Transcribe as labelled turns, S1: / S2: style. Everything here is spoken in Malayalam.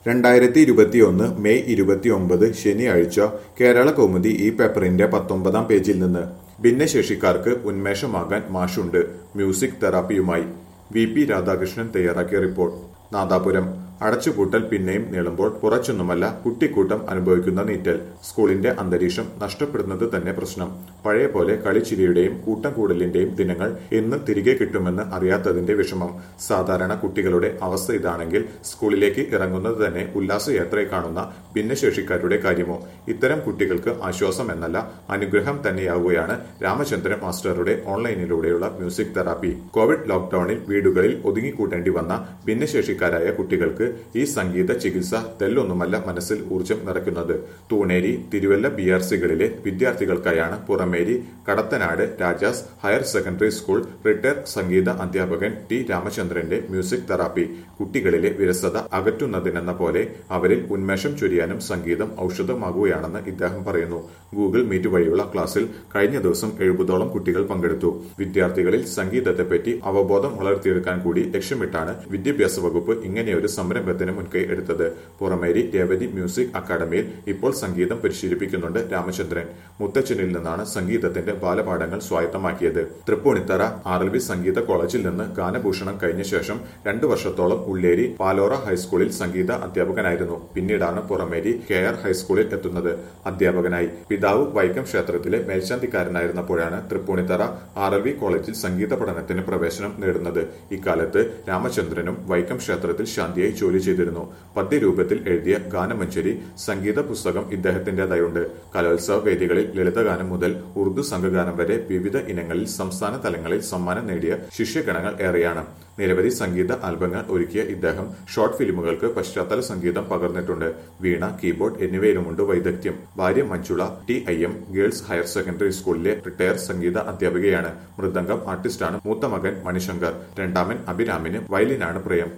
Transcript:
S1: രണ്ടായിരത്തി ഇരുപത്തിയൊന്ന് മെയ് ഇരുപത്തിയൊമ്പത് ശനിയാഴ്ച കേരള കൗമുദി ഈ പേപ്പറിന്റെ പത്തൊമ്പതാം പേജിൽ നിന്ന് ഭിന്നശേഷിക്കാർക്ക് ഉന്മേഷമാകാൻ മാഷുണ്ട് മ്യൂസിക് തെറാപ്പിയുമായി വി പി രാധാകൃഷ്ണൻ തയ്യാറാക്കിയ റിപ്പോർട്ട് നാദാപുരം അടച്ചുപൂട്ടൽ പിന്നെയും നീളുമ്പോൾ കുറച്ചൊന്നുമല്ല കുട്ടിക്കൂട്ടം അനുഭവിക്കുന്ന നീറ്റൽ സ്കൂളിന്റെ അന്തരീക്ഷം നഷ്ടപ്പെടുന്നത് തന്നെ പ്രശ്നം പഴയ പോലെ കളിച്ചിരിയുടെയും കൂട്ടം കൂടലിന്റെയും ദിനങ്ങൾ എന്ന് തിരികെ കിട്ടുമെന്ന് അറിയാത്തതിന്റെ വിഷമം സാധാരണ കുട്ടികളുടെ അവസ്ഥ ഇതാണെങ്കിൽ സ്കൂളിലേക്ക് ഇറങ്ങുന്നത് തന്നെ ഉല്ലാസയാത്രയെ കാണുന്ന ഭിന്നശേഷിക്കാരുടെ കാര്യമോ ഇത്തരം കുട്ടികൾക്ക് ആശ്വാസം എന്നല്ല അനുഗ്രഹം തന്നെയാവുകയാണ് രാമചന്ദ്രൻ മാസ്റ്ററുടെ ഓൺലൈനിലൂടെയുള്ള മ്യൂസിക് തെറാപ്പി കോവിഡ് ലോക്ഡൌണിൽ വീടുകളിൽ ഒതുങ്ങിക്കൂട്ടേണ്ടി വന്ന ഭിന്നശേഷിക്കാരായ കുട്ടികൾക്ക് ഈ സംഗീത ചികിത്സ തെല്ലൊന്നുമല്ല മനസ്സിൽ ഊർജം നിറയ്ക്കുന്നത് തൂണേരി തിരുവല്ല ബി ആർ സികളിലെ വിദ്യാർത്ഥികൾക്കായാണ് Purameri Kadathanad Rajas higher secondary school retire സംഗീത അധ്യാപകൻ ടി രാമചന്ദ്രന്റെ മ്യൂസിക് തെറാപ്പി കുട്ടികളിലെ വിരസത അകറ്റുന്നതിനെന്ന പോലെ അവരിൽ ഉന്മേഷം ചൊരിയാനും സംഗീതം ഔഷധമാകുകയാണെന്ന് ഇദ്ദേഹം പറയുന്നു ഗൂഗിൾ മീറ്റ് വഴിയുള്ള ക്ലാസ്സിൽ കഴിഞ്ഞ ദിവസം എഴുപതോളം കുട്ടികൾ പങ്കെടുത്തു വിദ്യാർത്ഥികളിൽ സംഗീതത്തെപ്പറ്റി അവബോധം വളർത്തിയെടുക്കാൻ കൂടി ലക്ഷ്യമിട്ടാണ് വിദ്യാഭ്യാസ വകുപ്പ് ഇങ്ങനെയൊരു സംരംഭത്തിന് മുൻകൈ എടുത്തത് പുറമേരി രേവതി മ്യൂസിക് അക്കാദമിയിൽ ഇപ്പോൾ സംഗീതം പരിശീലിപ്പിക്കുന്നുണ്ട് രാമചന്ദ്രൻ മുത്തച്ഛനിൽ നിന്നാണ് സംഗീതത്തിന്റെ ബാലപാഠങ്ങൾ സ്വായത്തമാക്കിയത് തൃപ്പൂണിത്തറ ആർ എൽ വി സംഗീത കോളേജിൽ നിന്ന് ഗാനഭൂഷണം കഴിഞ്ഞ ശേഷം രണ്ടു വർഷത്തോളം ഉള്ളേരി പാലോറ ഹൈസ്കൂളിൽ സംഗീത അധ്യാപകനായിരുന്നു പിന്നീടാണ് പുറമേരി കെ ആർ ഹൈസ്കൂളിൽ എത്തുന്നത് അധ്യാപകനായി പിതാവ് വൈക്കം ക്ഷേത്രത്തിലെ മേൽശാന്തിക്കാരനായിരുന്നപ്പോഴാണ് തൃപ്പൂണിത്തറ ആർ എൽ വി കോളേജിൽ സംഗീത പഠനത്തിന് പ്രവേശനം നേടുന്നത് ഇക്കാലത്ത് രാമചന്ദ്രനും വൈക്കം ക്ഷേത്രത്തിൽ ശാന്തിയായി ജോലി ചെയ്തിരുന്നു പദ്യരൂപത്തിൽ എഴുതിയ ഗാനമഞ്ചരി സംഗീത പുസ്തകം ഇദ്ദേഹത്തിന്റേതായുണ്ട് കലോത്സവ വേദികളിൽ ലളിതഗാനം മുതൽ ഉറുദു സംഘഗാനം വരെ വിവിധ ഇനങ്ങളിൽ സംസ്ഥാന തലങ്ങളിൽ സമ്മാനം നേടിയ ശിഷ്യഗണങ്ങൾ ഏറെയാണ് നിരവധി സംഗീത ആൽബങ്ങൾ ഒരുക്കിയ ഇദ്ദേഹം ഷോർട്ട് ഫിലിമുകൾക്ക് പശ്ചാത്തല സംഗീതം പകർന്നിട്ടുണ്ട് വീണ കീബോർഡ് എന്നിവയിലുമുണ്ട് വൈദഗ്ധ്യം ഭാര്യ Manjula T I M girls higher secondary സ്കൂളിലെ റിട്ടയർ സംഗീത അധ്യാപികയാണ് മൃദംഗം ആർട്ടിസ്റ്റാണ് മൂത്ത മകൻ മണിശങ്കർ രണ്ടാമൻ അഭിരാമിന് വയലിനാണ് പ്രിയം